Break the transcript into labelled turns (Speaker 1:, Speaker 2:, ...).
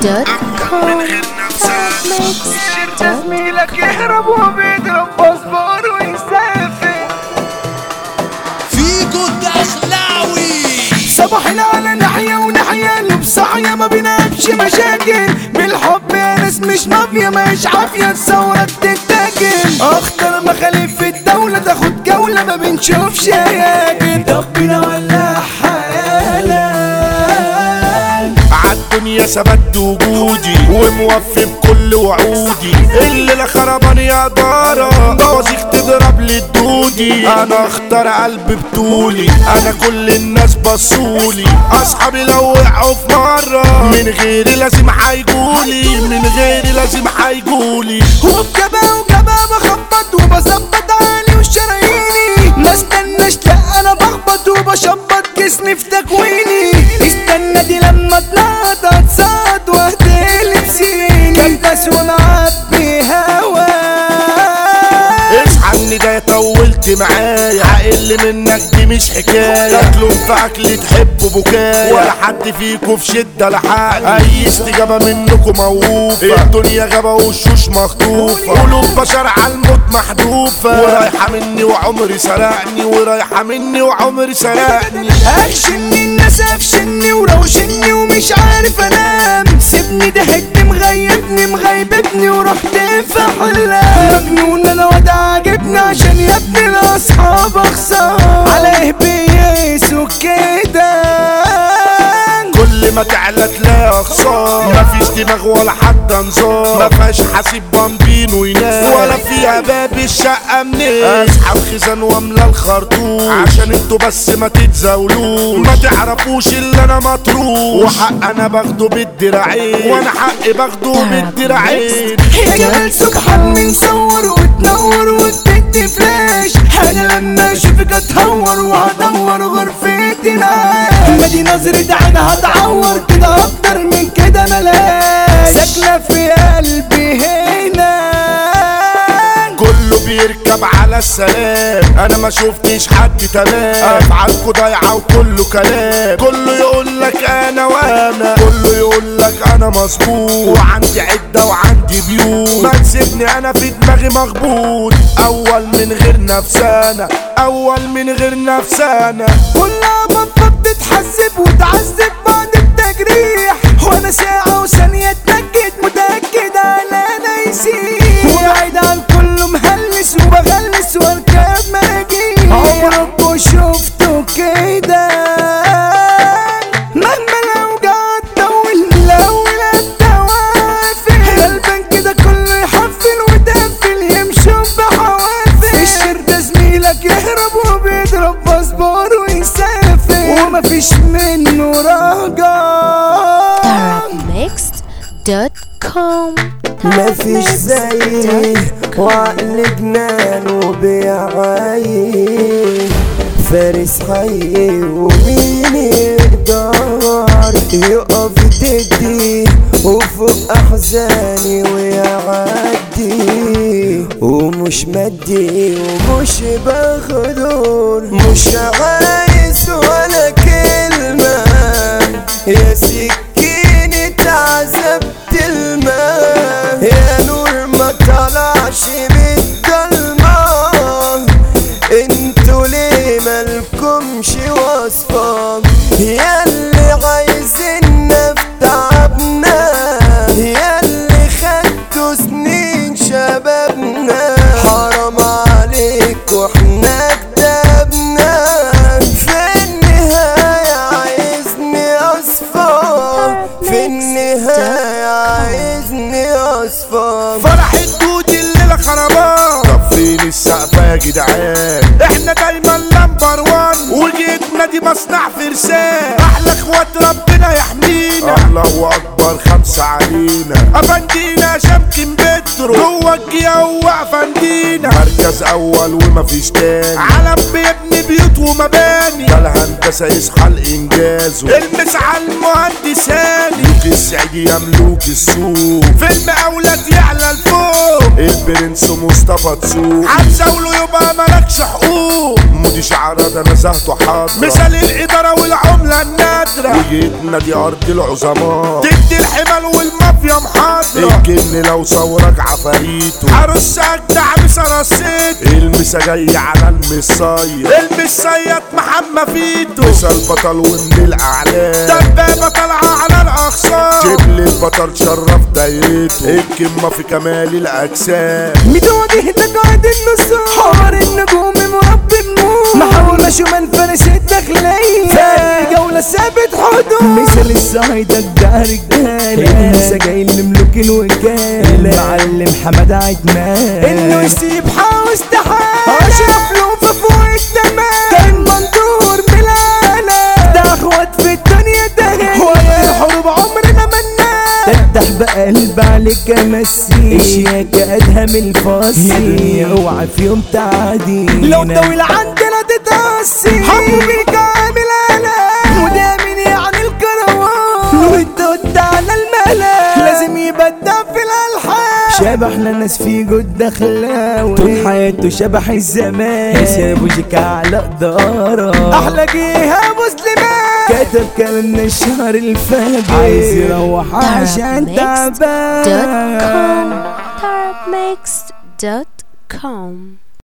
Speaker 1: دوت كوم
Speaker 2: زميلك يهرب وبيضرب باسبور ويسافر
Speaker 3: فيكو الدخلاوي
Speaker 2: صباحنا على ناحية وناحية بصحية ما بينامش مشاكل بالحب يا ناس مش مافيا مش عافية الثورة بتتاكل اخطر مخالف في الدولة تاخد جولة ما بنشوفش هياكل ربنا ولا حيالك
Speaker 4: عالدنيا ثبت وجودي وموفي بكل وعودي الليلة خربان يا دارة بوازيك تضرب لي الدودي انا اختار قلب بطولي انا كل الناس بصولي اصحابي لو وقعوا في مرة من غيري لازم هيجولي من غيري لازم هيجولي
Speaker 2: وبجبا وجبا بخبط وبظبط عالي وشراييني ما استناش لا انا بخبط وبشبط جسمي في تكويني استنى دي لما طلعت اتصاد واهدلت سيني كبس ومعبي هوا
Speaker 4: اصحى اني جاي طولت معايا هقل منك دي مش حكايه تاكلوا في اكل تحبوا بكايا ولا حد فيكوا في شده لحق اي استجابه منكم موقوفه الدنيا غابه وشوش مخطوفه قلوب بشر على الموت محذوفه ورايحه مني وعمري سرقني ورايحه مني وعمري سرقني
Speaker 2: اكشني الناس افشني وروشني ومش عارف انام سيبني ده هدني مغيبني مغيبتني ورحت في حلام مجنون انا واد عاجبني عشان يا ابني الاصحاب اخسر عليه بيقيسوا كده
Speaker 4: كل ما تعلى تلاقي خسارة مفيش دماغ ولا حتى نظام مفيهاش حاسب بامبين وينام ولا فيها باب الشقة منين اسحب خزان واملى الخرطوم عشان انتوا بس ما تتزاولوش ما تعرفوش اللي انا مطروش وحق انا باخده بالدراعين وانا حقي باخده بالدراعين
Speaker 2: يا جمال سبحان نصور وتنور وتدي فلاش انا لما اشوفك اتهور وهدور غرفتي معاك ما دي نظرة عين هتعور كده اكتر من كده ملاش ساكنة في قلبي هنا
Speaker 4: كله بيركب على السلام انا ما شفتش حد تمام افعالكوا ضايعه وكله كلام كله يقول لك انا وانا كله يقول لك انا مظبوط وعندي عده وعندي بيوت ما تسيبني انا في دماغي مخبوط اول من غير نفسانا اول من غير نفسانا
Speaker 2: كلها بطة بتتحسب وتعذب بعد التجريح وانا ساعة وثانية اتنكد متأكد على انا يسيح وبعيد عن كله مهلس وبغلس واركب مراجيح عمركوا شفتوا كده مهما الاوجاع تطول الاول الدوافل غلبان كده كله يحفل ويدفل يمشوا بحوافل الشر ده زميلك يهرب وبيضرب باسبور ويسافر ومفيش منه رجع
Speaker 1: ميكست دوت كوم
Speaker 5: مفيش زي وعقل جنان وبيعايش فارس حي ومين يقدر يقف ضدي وفوق احزاني ويعدي ومش مدي ومش بغدر مش عايز ولا كلمة يا سكينة عذبت الماء يا نور ما طلعش بالضلمة انتوا ليه مالكمش وصفة يا اللي عايزيننا في تعبنا يا اللي خدتوا سنين شبابنا حرام عليك واحنا كدبنا في النهاية عايزني اصفى في النهاية عايزني اصفى
Speaker 4: فرح الدود الليلة خربان طب فين السقفة يا جدعان احنا دايما لمبر وان وجيتنا دي مصنع فرسان احلى اخوات ربنا يحمينا الله اكبر خمسة علينا افندينا شمكن بترو جوه الجيا هو افندينا مركز اول ومفيش تاني علم بيبني بيوت ومباني ده الهندسة يصحى الانجاز المس على المهندس هاني ملوك السعيد يا ملوك السوق فيلم اولاد يعلى الفوق البرنس مصطفى تسوق هتزاوله يبقى مالكش حقوق ودي شعرة ده نزهته حاضرة مثال الإدارة والعملة النادرة وجيتنا دي أرض العظماء تدي الحمل والمافيا محاضرة الجن لو صورك عفاريته عروس أجدع مسرسيت المسا جاي على المصايد المصيد محمى فيتو مثال بطل ومن الأعلام دبابة طالعة على الأخصام شبل البطل شرف دايرته الكمة في كمال الأجسام
Speaker 2: متواجه تقعد النص حمر النجوم مربي النور محاول اشومان فارس الداخلية في جولة ثابت حدود مثل الصعيدة ده رجالة المسا جاي لملوك الوكالة المعلم حمد عدنان انه يسيب حاوس تحال اشرف له في فوق التمام كان منظور بلانا ده اخوات في الدنيا ده هو الحروب عمرنا منا تفتح بقلب عليك امسي اشياك ادهم الفاصل يا دنيا اوعى في يوم تعدي لو طويل عندنا تتأسي حبوا بيك عامل انا وده مين يعني الكروان والدود على الملا لازم يبدع في الالحان شبحنا ناس في جد دخلاوي طول حياته شبح الزمان يسيبوا جيك على قدارة احلى جيها مسلمات كتب كلام الشهر الفجر عايز يروح عشان تعبان
Speaker 1: Tarabmixed.com